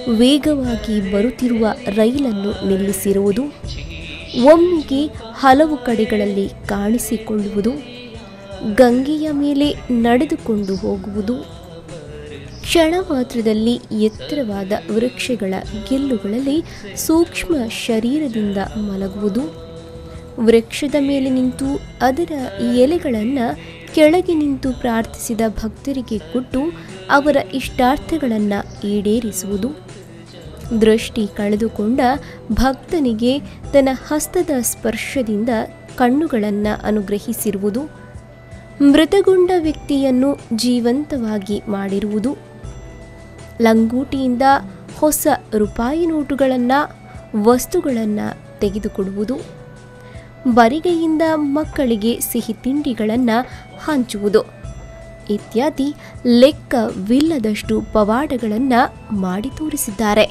ವೇಗವಾಗಿ ಬರುತ್ತಿರುವ ರೈಲನ್ನು ನಿಲ್ಲಿಸಿರುವುದು ಒಮ್ಮೆಗೆ ಹಲವು ಕಡೆಗಳಲ್ಲಿ ಕಾಣಿಸಿಕೊಳ್ಳುವುದು ಗಂಗೆಯ ಮೇಲೆ ನಡೆದುಕೊಂಡು ಹೋಗುವುದು ಕ್ಷಣ ಮಾತ್ರದಲ್ಲಿ ಎತ್ತರವಾದ ವೃಕ್ಷಗಳ ಗೆಲ್ಲುಗಳಲ್ಲಿ ಸೂಕ್ಷ್ಮ ಶರೀರದಿಂದ ಮಲಗುವುದು ವೃಕ್ಷದ ಮೇಲೆ ನಿಂತು ಅದರ ಎಲೆಗಳನ್ನು ಕೆಳಗೆ ನಿಂತು ಪ್ರಾರ್ಥಿಸಿದ ಭಕ್ತರಿಗೆ ಕೊಟ್ಟು ಅವರ ಇಷ್ಟಾರ್ಥಗಳನ್ನು ಈಡೇರಿಸುವುದು ದೃಷ್ಟಿ ಕಳೆದುಕೊಂಡ ಭಕ್ತನಿಗೆ ತನ್ನ ಹಸ್ತದ ಸ್ಪರ್ಶದಿಂದ ಕಣ್ಣುಗಳನ್ನು ಅನುಗ್ರಹಿಸಿರುವುದು ಮೃತಗೊಂಡ ವ್ಯಕ್ತಿಯನ್ನು ಜೀವಂತವಾಗಿ ಮಾಡಿರುವುದು ಲಂಗೋಟಿಯಿಂದ ಹೊಸ ರೂಪಾಯಿ ನೋಟುಗಳನ್ನು ವಸ್ತುಗಳನ್ನು ತೆಗೆದುಕೊಡುವುದು ಬರಿಗೈಯಿಂದ ಮಕ್ಕಳಿಗೆ ಸಿಹಿ ತಿಂಡಿಗಳನ್ನು ಹಂಚುವುದು ಇತ್ಯಾದಿ ಲೆಕ್ಕವಿಲ್ಲದಷ್ಟು ಪವಾಡಗಳನ್ನು ಮಾಡಿ ತೋರಿಸಿದ್ದಾರೆ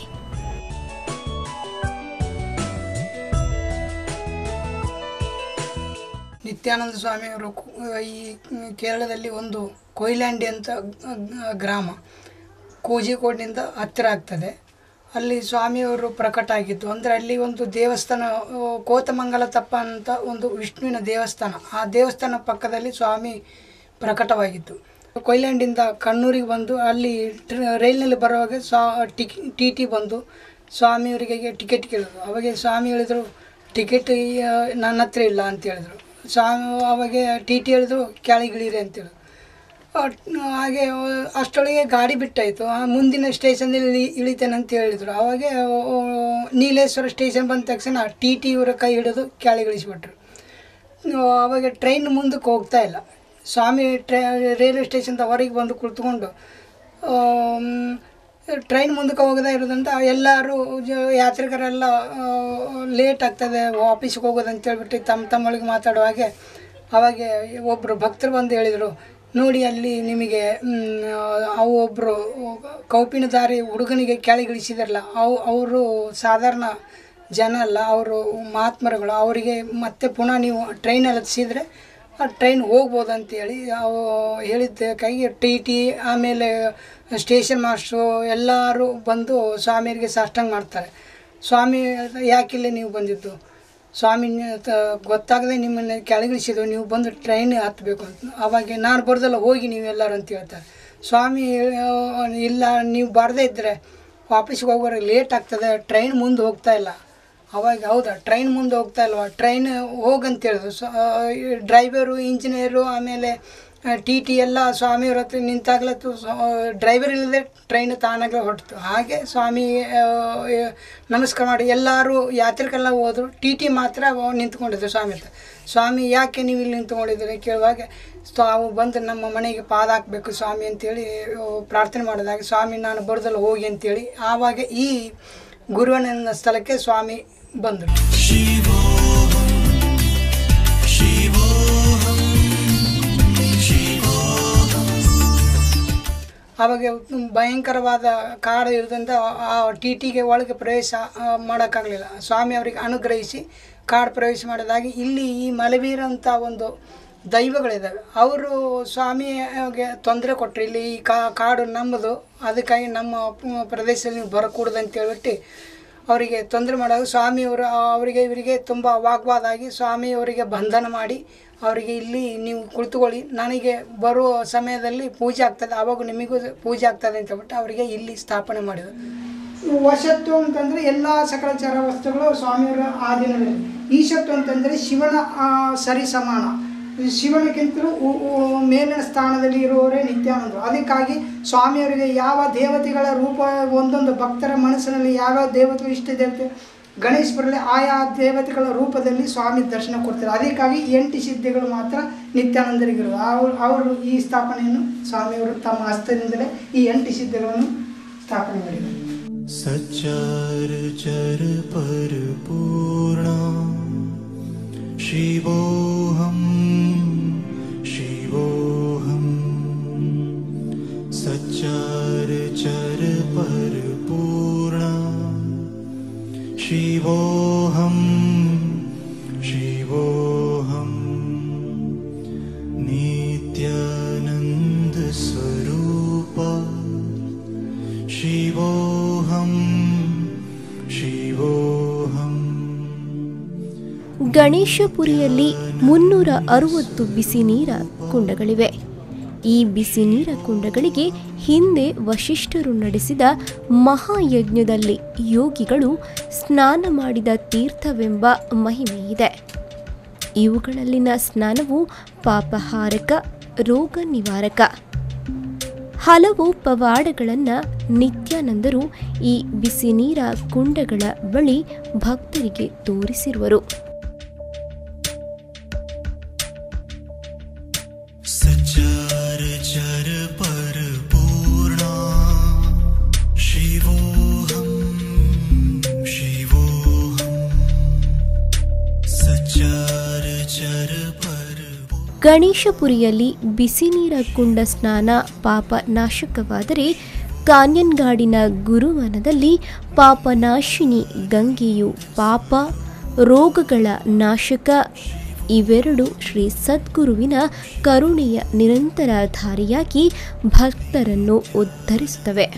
ನಿತ್ಯಾನಂದ ಸ್ವಾಮಿಯವರು ಕು- ಈ ಕೇರಳದಲ್ಲಿ ಒಂದು ಕೊಯ್ಲ್ಯಾಂಡಿ ಅಂತ ಗ- ಗ್ರಾಮ ಕೋಜಿಕೋಡ್ನಿಂದ ಹತ್ತಿರ ಆಗ್ತದೆ ಅಲ್ಲಿ ಸ್ವಾಮಿಯವರು ಪ್ರಕಟ ಆಗಿದ್ದು ಅಂದರೆ ಅಲ್ಲಿ ಒಂದು ದೇವಸ್ಥಾನ ಆ, ಕೋತಮಂಗಲ ತಪ್ಪ ಅಂತ ಒಂದು ವಿಷ್ಣುವಿನ ದೇವಸ್ಥಾನ ಆ ದೇವಸ್ಥಾನ ಪಕ್ಕದಲ್ಲಿ ಸ್ವಾಮಿ ಪ್ರಕಟವಾಗಿತ್ತು ಕೊಯ್ಲ್ಯಾಂಡಿಂದ ಕಣ್ಣೂರಿಗೆ ಬಂದು ಅಲ್ಲಿ ಟ್ರ- ರೈಲಿನಲ್ಲಿ ಬರುವಾಗ ಸ್ವಾ ಟಿಕ್ ಟಿ ಟಿ ಬಂದು ಸ್ವಾಮಿಯವರಿಗೆ ಟಿಕೆಟ್ ಕೇಳಿದ್ರು ಅವಾಗ ಸ್ವಾಮಿ ಹೇಳಿದರು ಟಿಕೆಟ್ ನನ್ನ ಹತ್ರ ಇಲ್ಲ ಅಂತ ಹೇಳಿದ್ರು ಸ್ವಾಮಿ ಅವಾಗ ಟಿ ಟಿ ಹೇಳಿದ್ರು ಕೆಳಗಿಳಿರಿ ಅಂತೇಳಿ ಅಟ್- ಹಾಗೆ ಅಷ್ಟರೊಳಗೆ ಗಾಡಿ ಬಿಟ್ಟಾಯಿತು ಆ ಮುಂದಿನ ಸ್ಟೇಷನ್ದಲ್ಲಿ ಇಳಿ ಇಳಿತೇನೆ ಅಂತ ಹೇಳಿದರು ಅವಾಗ ಆ, ನೀಲೇಶ್ವರ ಸ್ಟೇಷನ್ ಬಂದ ತಕ್ಷಣ ಟಿ ಟಿ ಇವರ ಕೈ ಹಿಡಿದು ಕೆಳಗಿಳಿಸ್ಬಿಟ್ರು ಅವಾಗ ಟ್ರೈನ್ ಮುಂದಕ್ಕೆ ಹೋಗ್ತಾ ಇಲ್ಲ ಸ್ವಾಮಿ ಟ್ರೈ ರೈಲ್ವೆ ಸ್ಟೇಷನ್ದ ಹೊರಗೆ ಬಂದು ಕುಳಿತುಕೊಂಡು ಟ್ರೈನ್ ಮುಂದಕ್ಕೆ ಹೋಗದೇ ಇರೋದಂತ ಎಲ್ಲರೂ ಜ- ಯಾತ್ರಿಕರೆಲ್ಲ ಲೇಟ್ ಆಗ್ತದೆ ಆಫೀಸ್ಗೆ ಹೋಗೋದು ಅಂತ ಹೇಳ್ಬಿಟ್ಟು ತಮ್ಮ ತಮ್ಮೊಳಗೆ ಮಾತಾಡುವಾಗೆ ಅವಾಗ ಒಬ್ಬರು ಭಕ್ತರು ಬಂದು ಹೇಳಿದರು ನೋಡಿ ಅಲ್ಲಿ ನಿಮಗೆ ಮ್, ಅವು ಒಬ್ಬರು ಕೌಪಿನದಾರಿ ಹುಡುಗನಿಗೆ ಕೆಳಗಿಳಿಸಿದಾರಲ್ಲ ಅವು ಅವರು ಸಾಧಾರಣ ಜನ ಅಲ್ಲ ಅವರು ಮಹಾತ್ಮರುಗಳು ಅವರಿಗೆ ಮತ್ತೆ ಪುನಃ ನೀವು ಟ್ರೈನ್ ಹತ್ತಿಸಿದ್ರೆ ಆ ಟ್ರೈನ್ ಹೋಗ್ಬೋದು ಅಂತೇಳಿ ಅವು ಹೇಳಿದ್ದ ಕೈಗೆ ಟಿ ಟಿ ಆಮೇಲೆ ಸ್ಟೇಷನ್ ಮಾಸ್ಟ್ರು ಎಲ್ಲರೂ ಬಂದು ಸ್ವಾಮಿಯರಿಗೆ ಸಾಷ್ಟಾಂಗ ಮಾಡ್ತಾರೆ ಸ್ವಾಮಿ ಯಾಕಿಲ್ಲ ನೀವು ಬಂದಿದ್ದು ಸ್ವಾಮಿ ನ- ತ- ಗೊತ್ತಾಗದೆ ನಿಮ್ಮನ್ನು ಕೆಳಗಿಳಿಸಿದ್ರು ನೀವು ಬಂದು ಟ್ರೈನ್ ಹತ್ತಬೇಕು ಅಂತ ಅವಾಗ ನಾನು ಬರ್ದಲ್ಲ ಹೋಗಿ ನೀವೆಲ್ಲರೂ ಅಂತ ಹೇಳ್ತಾರೆ ಸ್ವಾಮಿ ಆ, ಇಲ್ಲ ನೀವು ಬರದೇ ಇದ್ದರೆ ವಾಪಸ್ಸಿಗೆ ಹೋಗೋರಿಗೆ ಲೇಟ್ ಆಗ್ತದೆ ಟ್ರೈನ್ ಮುಂದೆ ಹೋಗ್ತಾ ಇಲ್ಲ ಅವಾಗ ಹೌದಾ ಟ್ರೈನ್ ಮುಂದೆ ಹೋಗ್ತಾ ಇಲ್ವಾ ಟ್ರೈನ್ ಹೋಗಂತ ಹೇಳಿದ್ರು ಸೊ ಡ್ರೈವರು ಇಂಜಿನಿಯರು ಆಮೇಲೆ ಟಿ ಟಿ ಎಲ್ಲ ಸ್ವಾಮಿಯವ್ರ ಹತ್ರ ನಿಂತಾಗ್ಲತ್ತು ಡ್ರೈವರ್ ಇಲ್ಲದೆ ಟ್ರೈನ್ ತಾನಾಗಲೇ ಹೊರಟಿತು ಹಾಗೆ ಸ್ವಾಮಿ ಆ, ಆ, ನಮಸ್ಕಾರ ಮಾಡಿ ಎಲ್ಲರೂ ಯಾತ್ರಿಕರೆಲ್ಲ ಹೋದರು ಟಿ ಟಿ ಮಾತ್ರ ನಿಂತ್ಕೊಂಡಿದ್ರು ಸ್ವಾಮಿ ಹತ್ರ ಸ್ವಾಮಿ ಯಾಕೆ ನೀವು ಇಲ್ಲಿ ನಿಂತ್ಕೊಂಡಿದ್ದೀರಿ ಕೇಳುವಾಗ ತಾವು ಬಂದು ನಮ್ಮ ಮನೆಗೆ ಪಾದ ಹಾಕಬೇಕು ಸ್ವಾಮಿ ಅಂತೇಳಿ ಆ, ಪ್ರಾರ್ಥನೆ ಮಾಡಿದಾಗ ಸ್ವಾಮಿ ನಾನು ಬರ್ದಲ್ಲ ಹೋಗಿ ಅಂತೇಳಿ ಆವಾಗ ಈ ಗುರುವನ ಸ್ಥಳಕ್ಕೆ ಸ್ವಾಮಿ ಬಂದರು ಆವಾಗ ಭಯಂಕರವಾದ ಕಾಡು ಇರೋದ್ರಿಂದ ಆ ಟಿ ಟಿಗೆ ಒಳಗೆ ಪ್ರವೇಶ ಆ, ಮಾಡೋಕ್ಕಾಗಲಿಲ್ಲ ಸ್ವಾಮಿ ಅವರಿಗೆ ಅನುಗ್ರಹಿಸಿ ಕಾಡು ಪ್ರವೇಶ ಮಾಡಿದಾಗ ಇಲ್ಲಿ ಈ ಮಲವೀರ ಅಂತ ಒಂದು ದೈವಗಳಿದ್ದಾವೆ ಅವರು ಸ್ವಾಮಿಗೆ ತೊಂದರೆ ಕೊಟ್ಟರು ಇಲ್ಲಿ ಈ ಕಾ ಕಾಡು ನಮ್ಮದು ಅದಕ್ಕಾಗಿ ನಮ್ಮ ಪ- ಪ್ರದೇಶದಲ್ಲಿ ನೀವು ಬರಕೂಡದು ಅಂತ ಹೇಳ್ಬಿಟ್ಟು ಅವರಿಗೆ ತೊಂದರೆ ಮಾಡುವಾಗ ಸ್ವಾಮಿಯವರು ಅವರಿಗೆ ಇವರಿಗೆ ತುಂಬ ವಾಗ್ವಾದ ಆಗಿ ಸ್ವಾಮಿಯವರಿಗೆ ಬಂಧನ ಮಾಡಿ ಅವರಿಗೆ ಇಲ್ಲಿ ನೀವು ಕುಳಿತುಕೊಳ್ಳಿ ನನಗೆ ಬರುವ ಸಮಯದಲ್ಲಿ ಪೂಜೆ ಆಗ್ತದೆ ಆವಾಗ ನಿಮಗೂ ಪೂಜೆ ಆಗ್ತದೆ ಅಂತ ಹೇಳ್ಬಿಟ್ಟು ಅವರಿಗೆ ಇಲ್ಲಿ ಸ್ಥಾಪನೆ ಮಾಡಿದರು ವಶತ್ವ ಅಂತಂದರೆ ಎಲ್ಲ ಸಕಲ ಚರ ವಸ್ತುಗಳು ಸ್ವಾಮಿಯವರ ಆಧೀನದಲ್ಲಿ ಈಶತ್ವ ಅಂತಂದರೆ ಶಿವನ ಆ, ಸರಿ ಸಮಾನ ಶಿವನಿಗಿಂತಲೂ ಉ- ಉ- ಮೇಲಿನ ಸ್ಥಾನದಲ್ಲಿ ಇರುವವರೇ ನಿತ್ಯಾನಂದರು ಅದಕ್ಕಾಗಿ ಸ್ವಾಮಿಯವರಿಗೆ ಯಾವ ದೇವತೆಗಳ ರೂಪ ಒಂದೊಂದು ಭಕ್ತರ ಮನಸ್ಸಿನಲ್ಲಿ ಯಾವ್ಯಾವ ದೇವತೆಗಳು ಇಷ್ಟ ದೇವತೆ ಗಣೇಶ ಬರಲಿ ಆಯಾ ದೇವತೆಗಳ ರೂಪದಲ್ಲಿ ಸ್ವಾಮಿ ದರ್ಶನ ಕೊಡ್ತಾರೆ ಅದಕ್ಕಾಗಿ ಎಂಟು ಸಿದ್ಧಿಗಳು ಮಾತ್ರ ನಿತ್ಯಾನಂದರಿಗಿರೋದು ಅವರು ಅವರು ಈ ಸ್ಥಾಪನೆಯನ್ನು ಸ್ವಾಮಿಯವರು ತಮ್ಮ ಹಸ್ತದಿಂದಲೇ ಈ ಎಂಟು ಸಿದ್ಧಿಗಳನ್ನು ಸ್ಥಾಪನೆ ಮಾಡಿದರು सच्चर चर परिपूर्णा शिवोऽहं शिवोऽहं सच्चर चर परिपूर्णा शिवोऽहं शिवोऽहं नित्यानन्दस्वरूपा शिवोऽहं ಗಣೇಶಪುರಿಯಲ್ಲಿ ಮುನ್ನೂರ ಅರುವತ್ತು ಬಿಸಿ ನೀರ ಕುಂಡಗಳಿವೆ ಈ ಬಿಸಿ ನೀರ ಕುಂಡಗಳಿಗೆ ಹಿಂದೆ ವಶಿಷ್ಠರು ನಡೆಸಿದ ಮಹಾಯಜ್ಞದಲ್ಲಿ ಯೋಗಿಗಳು ಸ್ನಾನ ಮಾಡಿದ ತೀರ್ಥವೆಂಬ ಮಹಿಮೆಯಿದೆ ಇವುಗಳಲ್ಲಿನ ಸ್ನಾನವು ಪಾಪಹಾರಕ ರೋಗ ನಿವಾರಕ ಹಲವು ಪವಾಡಗಳನ್ನು ನಿತ್ಯಾನಂದರು ಈ ಬಿಸಿ ನೀರ ಕುಂಡಗಳ ಬಳಿ ಭಕ್ತರಿಗೆ ತೋರಿಸಿರುವರು सचार चर परपूर्णा शिवोऽहं शिवोऽहं सचार चर परपूर्णा ಗಣೇಶಪುರಿಯಲ್ಲಿ ಬಿಸಿ ನೀರ ಕುಂಡ ಸ್ನಾನ ಪಾಪ ನಾಶಕವಾದರೆ ಕಾನ್ಯನ್ಗಾಡಿನ ಗುರುವನದಲ್ಲಿ ಪಾಪನಾಶಿನಿ ಗಂಗೆಯು ಪಾಪ ರೋಗಗಳ ನಾಶಕ ಇವೆರಡು ಶ್ರೀ ಸದ್ಗುರುವಿನ ಕರುಣೆಯ ನಿರಂತರ ಧಾರಿಯಾಗಿ ಭಕ್ತರನ್ನು ಉದ್ಧರಿಸುತ್ತವೆ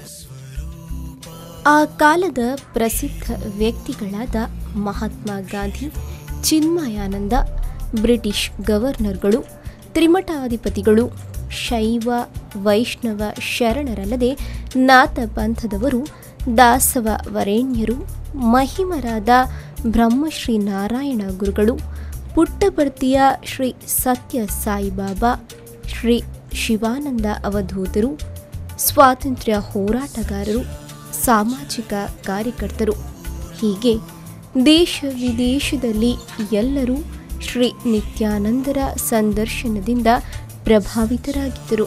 ಆ ಕಾಲದ ಪ್ರಸಿದ್ಧ ವ್ಯಕ್ತಿಗಳಾದ ಮಹಾತ್ಮ ಗಾಂಧಿ ಚಿನ್ಮಯಾನಂದ ಬ್ರಿಟಿಷ್ ಗವರ್ನರ್ಗಳು ತ್ರಿಮಠಾಧಿಪತಿಗಳು ಶೈವ ವೈಷ್ಣವ ಶರಣರಲ್ಲದೆ ನಾಥ ಪಂಥದವರು ದಾಸವ ವರೇಣ್ಯರು ಮಹಿಮರಾದ ಬ್ರಹ್ಮಶ್ರೀ ನಾರಾಯಣ ಗುರುಗಳು ಪುಟ್ಟಪರ್ತಿಯ ಶ್ರೀ ಸತ್ಯ ಸಾಯಿಬಾಬಾ ಶ್ರೀ ಶಿವಾನಂದ ಅವಧೂತರು ಸ್ವಾತಂತ್ರ್ಯ ಹೋರಾಟಗಾರರು ಸಾಮಾಜಿಕ ಕಾರ್ಯಕರ್ತರು ಹೀಗೆ ದೇಶ ವಿದೇಶದಲ್ಲಿ ಎಲ್ಲರೂ ಶ್ರೀ ನಿತ್ಯಾನಂದರ ಸಂದರ್ಶನದಿಂದ ಪ್ರಭಾವಿತರಾಗಿದ್ದರು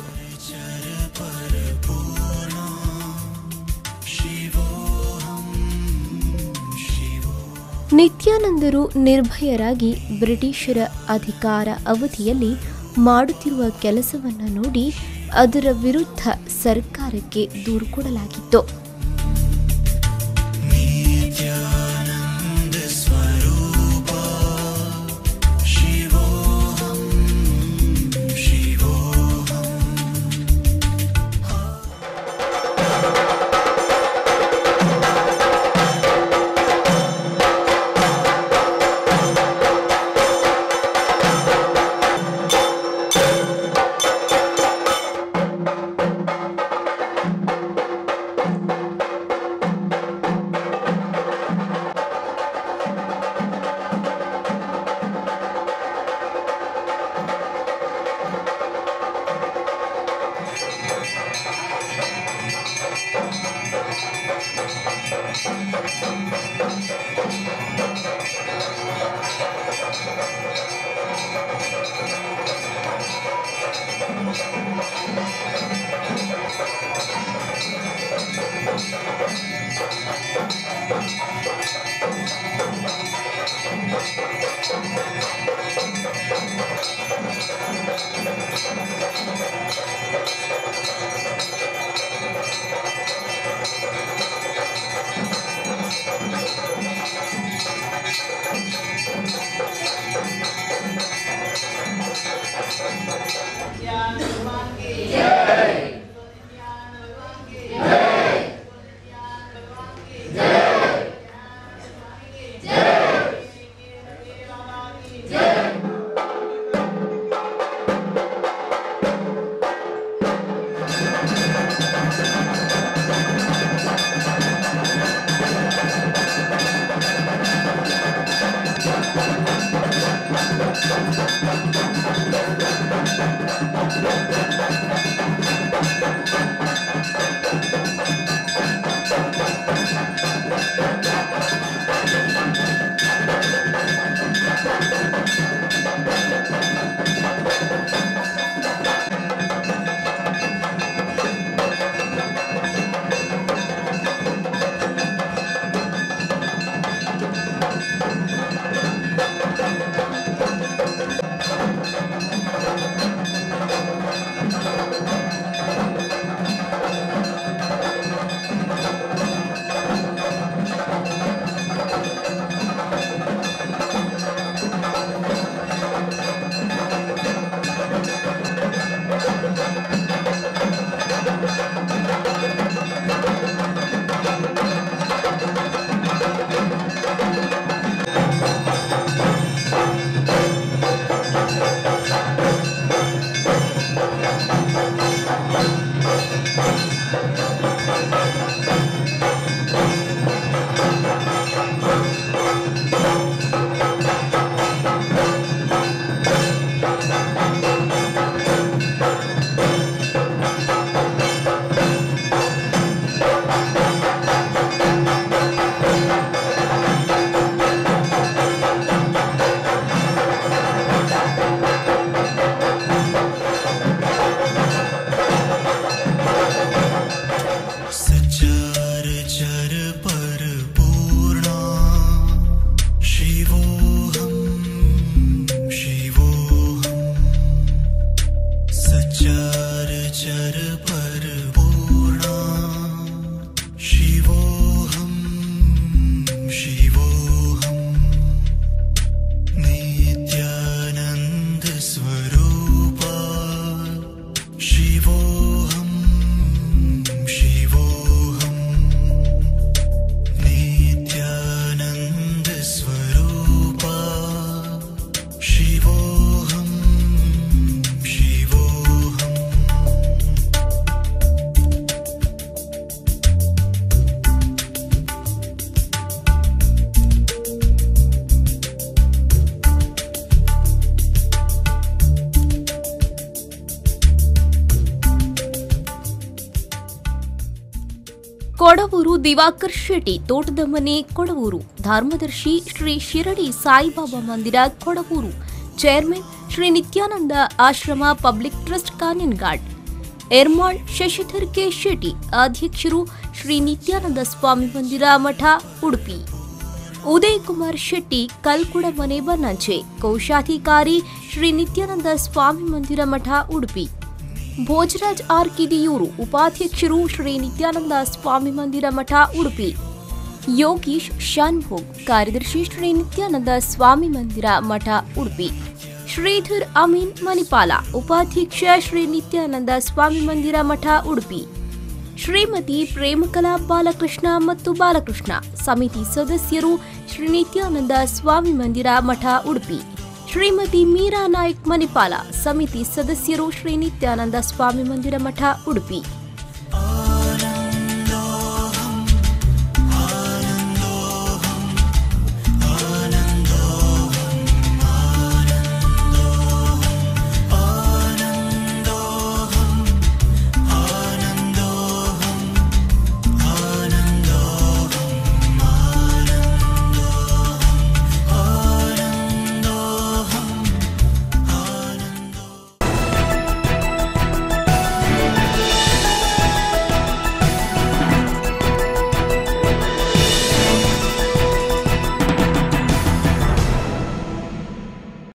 ನಿತ್ಯಾನಂದರು ನಿರ್ಭಯರಾಗಿ ಬ್ರಿಟಿಷರ ಅಧಿಕಾರ ಅವಧಿಯಲ್ಲಿ ಮಾಡುತ್ತಿರುವ ಕೆಲಸವನ್ನು ನೋಡಿ ಅದರ ವಿರುದ್ಧ ಸರ್ಕಾರಕ್ಕೆ ದೂರು ಕೊಡಲಾಗಿತ್ತು नित्यानन्द स्वरूपा शिवोऽहं शिवोऽहम् ಕೊಡವೂರು ದಿವಾಕರ್ ಶೆಟ್ಟಿ ತೋಟದ ಮನೆ ಕೊಡವೂರು ಧರ್ಮದರ್ಶಿ ಶ್ರೀ ಶಿರಡಿ ಸಾಯಿಬಾಬಾ ಮಂದಿರ Kodavoor chairman Shri Nityananda Ashram public trust Kanyanghat Ermal Shashidhar K Shetty ಅಧ್ಯಕ್ಷರು ಶ್ರೀ ನಿತ್ಯಾನಂದ ಸ್ವಾಮಿ ಮಂದಿರ ಮಠ ಉಡುಪಿ ಉದಯ್ ಕುಮಾರ್ ಶೆಟ್ಟಿ ಕಲ್ಕುಡ ಮನೆ ಬನ್ನಂಚೆ ಕೋಶಾಧಿಕಾರಿ ಶ್ರೀ ನಿತ್ಯಾನಂದ ಸ್ವಾಮಿ ಮಂದಿರ ಮಠ ಉಡುಪಿ ಭೋಜರಾಜ್ ಆರ್ ಕಿದಿಯೂರು ಉಪಾಧ್ಯಕ್ಷರು ಶ್ರೀ ನಿತ್ಯಾನಂದ ಸ್ವಾಮಿ ಮಂದಿರ ಮಠ ಉಡುಪಿ ಯೋಗೀಶ್ ಶಾನ್ಭೋಗ್ ಕಾರ್ಯದರ್ಶಿ ಶ್ರೀ ನಿತ್ಯಾನಂದ ಸ್ವಾಮಿ ಮಂದಿರ ಮಠ ಉಡುಪಿ ಶ್ರೀಧರ್ ಅಮೀನ್ ಮಣಿಪಾಲ ಉಪಾಧ್ಯಕ್ಷ ಶ್ರೀ ನಿತ್ಯಾನಂದ ಸ್ವಾಮಿ ಮಂದಿರ ಮಠ ಉಡುಪಿ ಶ್ರೀಮತಿ ಪ್ರೇಮಕಲಾ ಬಾಲಕೃಷ್ಣ ಮತ್ತು ಬಾಲಕೃಷ್ಣ ಸಮಿತಿ ಸದಸ್ಯರು ಶ್ರೀ ನಿತ್ಯಾನಂದ ಸ್ವಾಮಿ ಮಂದಿರ ಮಠ ಉಡುಪಿ ಶ್ರೀಮತಿ ಮೀರಾ ನಾಯ್ಕ್ ಮಣಿಪಾಲ ಸಮಿತಿ ಸದಸ್ಯರು ಶ್ರೀ ನಿತ್ಯಾನಂದ ಸ್ವಾಮಿ ಮಂದಿರ ಮಠ ಉಡುಪಿ